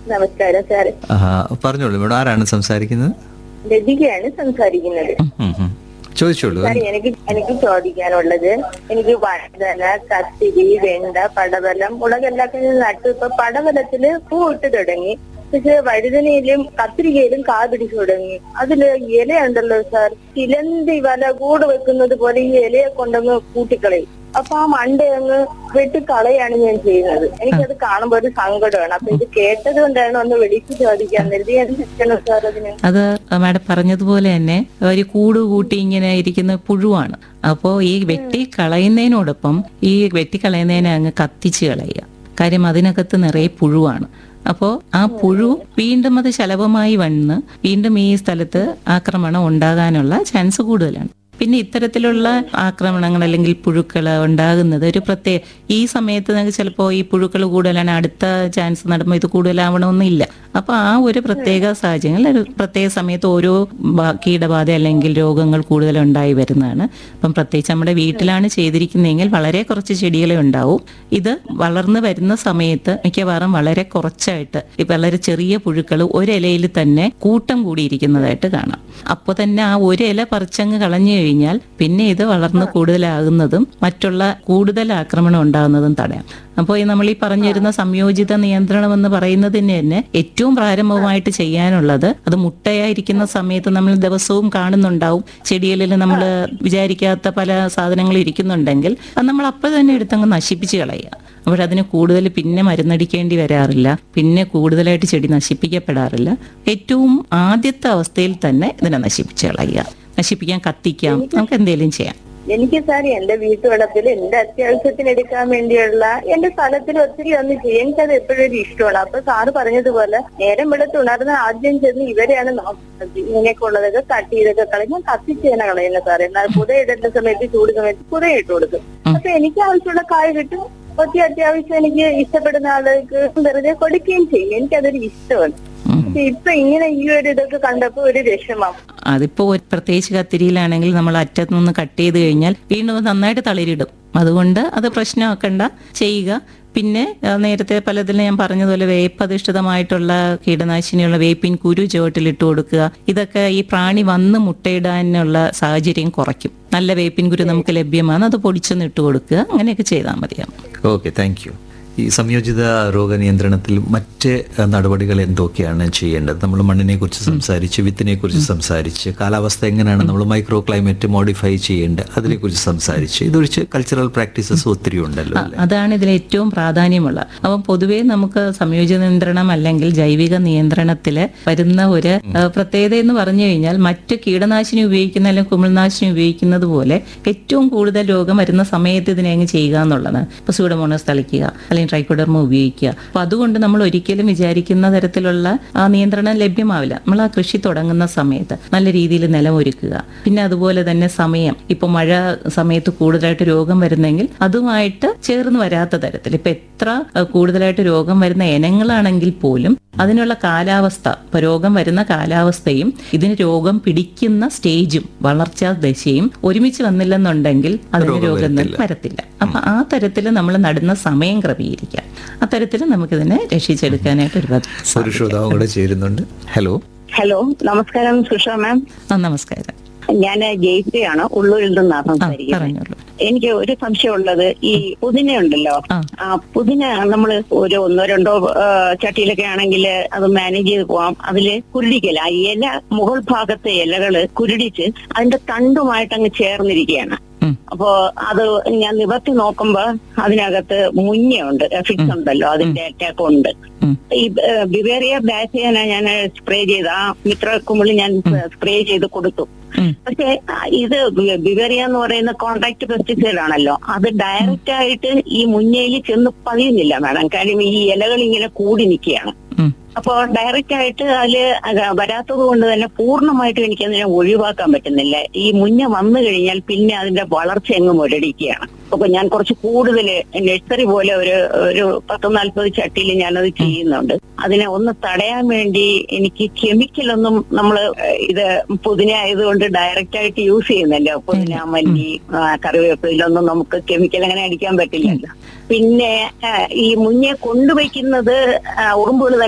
നമസ്കാരം സാറ് ആഹാ, പറഞ്ഞോളൂ മേഡം ആരാണ് സംസാരിക്കുന്നത് ലതികയാണ് സംസാരിക്കുന്നത് ഉം, ഉം, ഉം. ചോദിച്ചോളൂ സാർ എനിക്ക് എനിക്ക് ചോദിക്കാനുള്ളത് എനിക്ക് വഴുതന കത്തിരി വെണ്ട പടവലം മുളകെല്ലാക്കെ നട്ടു ഇപ്പൊ പടവലത്തില് പൂ ഇട്ട് തുടങ്ങി പക്ഷെ വഴുതനയിലും കത്തിരിക്കയിലും കാ പിടിച്ചു തുടങ്ങി അതില് ഇലയുണ്ടല്ലോ സാർ ചിലന്തി വല കൂട് വെക്കുന്നത് പോലെ ഈ ഇലയെ കൊണ്ടങ്ങ് കൂട്ടിക്കളയും അപ്പൊ ആ മണ്ട അങ്ങ് വെട്ടിക്കളയാണ് ഞാൻ ചെയ്യുന്നത് എനിക്കത് കാണുമ്പോ ഒരു സങ്കടമാണ് അപ്പൊ ഇത് കേട്ടത് കൊണ്ടാണ് ഒന്ന് വിളിച്ചു ചോദിക്കാൻ കരുതി എന്ത് ചെയ്യണം സാർ അതിന് അത് മാഡം പറഞ്ഞതുപോലെ തന്നെ ഒരു കൂട് കൂട്ടി ഇങ്ങനെ ഇരിക്കുന്ന പുഴുവാണ് അപ്പോൾ ഈ വെട്ടി കളയുന്നതിനോടൊപ്പം ഈ വെട്ടി കളയുന്നതിനെ അങ്ങ് കത്തിച്ച് കളയുക കാര്യം അതിനകത്ത് നിറയെ പുഴുവാണ് അപ്പോൾ ആ പുഴു വീണ്ടും അത് ശലഭമായി വന്ന് വീണ്ടും ഈ സ്ഥലത്ത് ആക്രമണം ഉണ്ടാകാനുള്ള ചാൻസ് കൂടുതലാണ് പിന്നെ ഇത്തരത്തിലുള്ള ആക്രമണങ്ങൾ അല്ലെങ്കിൽ പുഴുക്കൾ ഉണ്ടാകുന്നത് ഒരു പ്രത്യേക ഈ സമയത്ത് നിങ്ങൾക്ക് ചിലപ്പോൾ ഈ പുഴുക്കൾ കൂടുതലാണ് അടുത്ത ചാൻസ് നടുമ്പോൾ ഇത് കൂടുതലാവണമെന്നില്ല അപ്പോൾ ആ ഒരു പ്രത്യേക സാഹചര്യങ്ങളിൽ ഒരു പ്രത്യേക സമയത്ത് ഓരോ ബ- കീടബാധ അല്ലെങ്കിൽ രോഗങ്ങൾ കൂടുതൽ ഉണ്ടായി വരുന്നതാണ് അപ്പം പ്രത്യേകിച്ച് നമ്മുടെ വീട്ടിലാണ് ചെയ്തിരിക്കുന്നതെങ്കിൽ വളരെ കുറച്ച് ചെടികളെ ഉണ്ടാവും ഇത് വളർന്നു വരുന്ന സമയത്ത് മിക്കവാറും വളരെ കുറച്ചായിട്ട് ഈ വളരെ ചെറിയ പുഴുക്കൾ ഒരിലയിൽ തന്നെ കൂട്ടം കൂടിയിരിക്കുന്നതായിട്ട് കാണാം അപ്പോൾ തന്നെ ആ ഒരു ഇല പറിച്ചങ്ങ് കളഞ്ഞു കഴിഞ്ഞാൽ പിന്നെ ഇത് വളർന്ന് കൂടുതലാകുന്നതും മറ്റുള്ള കൂടുതൽ ആക്രമണം ഉണ്ടാകുന്നതും തടയാം അപ്പോൾ ഈ നമ്മൾ ഈ പറഞ്ഞു വരുന്ന സംയോജിത നിയന്ത്രണം എന്ന് പറയുന്നതിന് തന്നെ ഏറ്റവും പ്രാരംഭമായിട്ട് ചെയ്യാനുള്ളത് അത് മുട്ടയായിരിക്കുന്ന സമയത്ത് നമ്മൾ ദിവസവും കാണുന്നുണ്ടാവും ചെടികളിൽ നമ്മൾ വിചാരിക്കാത്ത പല സാധനങ്ങൾ ഇരിക്കുന്നുണ്ടെങ്കിൽ അത് നമ്മൾ അപ്പോൾ തന്നെ എടുത്തങ്ങ് നശിപ്പിച്ച് കളയുക അപ്പോഴതിന് കൂടുതൽ പിന്നെ മരുന്നടിക്കേണ്ടി വരാറില്ല പിന്നെ കൂടുതലായിട്ട് ചെടി നശിപ്പിക്കപ്പെടാറില്ല ഏറ്റവും ആദ്യത്തെ അവസ്ഥയിൽ തന്നെ ഇതിനെ നശിപ്പിച്ച് കളയുക നശിപ്പിക്കാൻ കത്തിക്കാം നമുക്ക് എന്തെങ്കിലും ചെയ്യാം എനിക്ക് സാർ എന്റെ വീട്ടുവളപ്പിൽ എന്റെ അത്യാവശ്യത്തിന് എടുക്കാൻ വേണ്ടിയുള്ള എന്റെ സ്ഥലത്തിൽ ഒത്തിരി ഒന്ന് ചെയ്യും എനിക്കത് എപ്പോഴും ഒരു ഇഷ്ടമാണ് അപ്പൊ സാറ് പറഞ്ഞതുപോലെ നേരം വെളുത്ത് ഉണർന്ന് ആദ്യം ചെന്ന് ഇവരെയാണ് നോക്കുന്നത് ഇങ്ങനെയൊക്കെ ഉള്ളതൊക്കെ കട്ട് ചെയ്തൊക്കെ കളയും ഞാൻ കത്തിച്ച് തന്നെ കളയുന്ന സാർ എന്നാൽ പുതയിടുന്ന സമയത്ത് ചൂട് സമയത്ത് പുതയിട്ട് കൊടുക്കും അപ്പൊ എനിക്ക് ആവശ്യമുള്ള കായ് കിട്ടും ഒത്തിരി അത്യാവശ്യം എനിക്ക് ഇഷ്ടപ്പെടുന്ന ആളുകൾക്ക് വെറുതെ കൊടുക്കുകയും ചെയ്യും എനിക്കതൊരു ഇഷ്ടമാണ് ഉം. പക്ഷെ ഇപ്പൊ ഇങ്ങനെ ഈ ഒരു ഇതൊക്കെ കണ്ടപ്പോ ഒരു വിഷമം അതിപ്പോ ഒരു പ്രത്യേകിച്ച് കത്തിരിയിലാണെങ്കിൽ നമ്മൾ അറ്റത്ത് നിന്ന് കട്ട് ചെയ്ത് കഴിഞ്ഞാൽ വീണ്ടും അത് നന്നായിട്ട് തളിരിടും അതുകൊണ്ട് അത് പ്രശ്നമാക്കണ്ട ചെയ്യുക പിന്നെ ആ, നേരത്തെ പലതിലും ഞാൻ പറഞ്ഞതുപോലെ വേപ്പധിഷ്ഠിതമായിട്ടുള്ള കീടനാശിനിയുള്ള വേപ്പിൻ കുരു ചുവട്ടിലിട്ട് കൊടുക്കുക ഇതൊക്കെ ഈ പ്രാണി വന്ന് മുട്ടയിടാനുള്ള സാഹചര്യം കുറയ്ക്കും നല്ല വേപ്പിൻ കുരു നമുക്ക് ലഭ്യമാണ് അത് പൊടിച്ചൊന്ന് ഇട്ട് കൊടുക്കുക അങ്ങനെയൊക്കെ ചെയ്താൽ മതിയാവും ഓക്കെ താങ്ക് യു ഈ സംയോജിത രോഗനിയന്ത്രണത്തിൽ മറ്റ് അഹ്, നടപടികൾ എന്തൊക്കെയാണ് ചെയ്യേണ്ടത് നമ്മൾ മണ്ണിനെ കുറിച്ച് സംസാരിച്ച് വിത്തിനെ കുറിച്ച് സംസാരിച്ച് കാലാവസ്ഥ എങ്ങനെയാണ് നമ്മൾ മൈക്രോ ക്ലൈമറ്റ് മോഡിഫൈ ചെയ്യേണ്ടത് അതിനെക്കുറിച്ച് സംസാരിച്ച് ഇതൊഴിച്ച് കൾച്ചറൽ പ്രാക്ടീസസ് ഒത്തിരി ഉണ്ടല്ലോ അല്ലേ അതാണ് ഇതിൽ ഏറ്റവും പ്രാധാന്യമുള്ള അപ്പം പൊതുവേ നമുക്ക് സംയോജിത നിയന്ത്രണം അല്ലെങ്കിൽ ജൈവിക നിയന്ത്രണത്തിൽ വരുന്ന ഒരു ഏഹ്, പ്രത്യേകത എന്ന് പറഞ്ഞു കഴിഞ്ഞാൽ മറ്റ് കീടനാശിനി ഉപയോഗിക്കുന്ന അല്ലെങ്കിൽ കുമിൾനാശിനി ഉപയോഗിക്കുന്നത് പോലെ ഏറ്റവും കൂടുതൽ രോഗം വരുന്ന സമയത്ത് ഇതിനെ അങ്ങ് ചെയ്യുക എന്നുള്ളതാണ് ഇപ്പൊ സൂഡമോണസ് തളിക്കുക അല്ലെങ്കിൽ ട്രൈക്കോഡർമ ഉപയോഗിക്കുക അപ്പൊ അതുകൊണ്ട് നമ്മൾ ഒരിക്കലും വിചാരിക്കുന്ന തരത്തിലുള്ള ആ നിയന്ത്രണം ലഭ്യമാവില്ല നമ്മൾ ആ കൃഷി തുടങ്ങുന്ന സമയത്ത് നല്ല രീതിയിൽ നിലം ഒരുക്കുക പിന്നെ അതുപോലെ തന്നെ സമയം ഇപ്പൊ മഴ സമയത്ത് കൂടുതലായിട്ട് രോഗം വരുന്നെങ്കിൽ അതുമായിട്ട് ചേർന്ന് വരാത്ത തരത്തിൽ ഇപ്പൊ എത്ര അഹ്, കൂടുതലായിട്ട് രോഗം വരുന്ന ഇനങ്ങളാണെങ്കിൽ പോലും അതിനുള്ള കാലാവസ്ഥ ഇപ്പൊ രോഗം വരുന്ന കാലാവസ്ഥയും ഇതിന് രോഗം പിടിക്കുന്ന സ്റ്റേജും വളർച്ചാ ദശയും ഒരുമിച്ച് വന്നില്ലെന്നുണ്ടെങ്കിൽ അതിന് രോഗം രോഗം വരത്തില്ല. വരത്തില്ല അപ്പൊ ആ തരത്തിൽ നമ്മൾ നടുന്ന സമയം ക്രമീകരിക്കാം ആ തരത്തിൽ നമുക്കിതിനെ രക്ഷിച്ചെടുക്കാനായിട്ട് ഒരുപാട് ഒരു ശ്രോതാവും കൂടെ ചേരുന്നുണ്ട് ഹലോ ഹലോ നമസ്കാരം സുഷ മാം ആ നമസ്കാരം ഞാൻ ജയിക്കുകയാണ് ഉള്ളൂരിൽ നിന്നാണ് ആ സംസാരിക്കുന്നത് പറഞ്ഞോളൂ എനിക്ക് ഒരു സംശയമുള്ളത് ഈ പുതിന ഉണ്ടല്ലോ ആ. ആ പുതിന നമ്മൾ ഒരു ഒന്നോ രണ്ടോ ആ, ചട്ടിയിലൊക്കെ ആണെങ്കിൽ അത് മാനേജ് ചെയ്ത് പോവാം അതില് കുരുടിക്കല ആ ഇല മുകൾ ഭാഗത്തെ ഇലകള് കുരുടിച്ച് അതിന്റെ തണ്ടുമായിട്ട് അങ്ങ് ചേർന്നിരിക്കുകയാണ് ഉം. അപ്പോ അത് ഞാൻ നിവർത്തി നോക്കുമ്പോ അതിനകത്ത് മുഞ്ഞയുണ്ട് ഫിക്സ് ഉണ്ടല്ലോ അതിന്റെ അറ്റാക്ക് ഉണ്ട് ഉം. ഈ ബിവേറിയ ബാസിയന ഞാൻ സ്പ്രേ ചെയ്ത് ആ മിത്ര കുമിളി ഞാൻ സ്പ്രേ ചെയ്ത് കൊടുത്തു ഉം. പക്ഷെ ആ, ഇത് ബി- ബിവേറിയ എന്ന് പറയുന്ന കോൺട്രാക്ട് പെസ്റ്റിസൈഡ് ആണല്ലോ അത് ഡയറക്റ്റ് ആയിട്ട് ഈ മുഞ്ഞയിൽ ചെന്ന് പതിയുന്നില്ല മാഡം കാര്യം ഈ ഇലകൾ ഇങ്ങനെ കൂടി നിൽക്കുകയാണ് ഉം. അപ്പോ ഡയറക്റ്റ് ആയിട്ട് അതില് അക- വരാത്തത് കൊണ്ട് തന്നെ പൂർണ്ണമായിട്ടും എനിക്ക് അതിനെ ഒഴിവാക്കാൻ പറ്റുന്നില്ല ഈ മുഞ്ഞ വന്നു കഴിഞ്ഞാൽ പിന്നെ അതിന്റെ വളർച്ച അങ്ങ് മുരടിക്കുകയാണ് അപ്പൊ ഞാൻ കുറച്ച് കൂടുതൽ നഴ്സറി പോലെ ഒരു ഒരു പത്ത് നാൽപ്പത് ചട്ടിയിൽ ഞാനത് ചെയ്യുന്നുണ്ട് അതിനെ ഒന്ന് തടയാൻ വേണ്ടി എനിക്ക് കെമിക്കലൊന്നും നമ്മൾ ഇത് പുതിന ആയതുകൊണ്ട് ഡയറക്റ്റ് ആയിട്ട് യൂസ് ചെയ്യുന്നല്ലോ പുതിന മല്ലി ആ, കറിവേപ്പിലൊന്നും നമുക്ക് കെമിക്കൽ അങ്ങനെ അടിക്കാൻ പറ്റില്ലല്ലോ പിന്നെ ആ, ഈ മുന്നേ കൊണ്ടുവയ്ക്കുന്നത് ഉറുമ്പുകൾ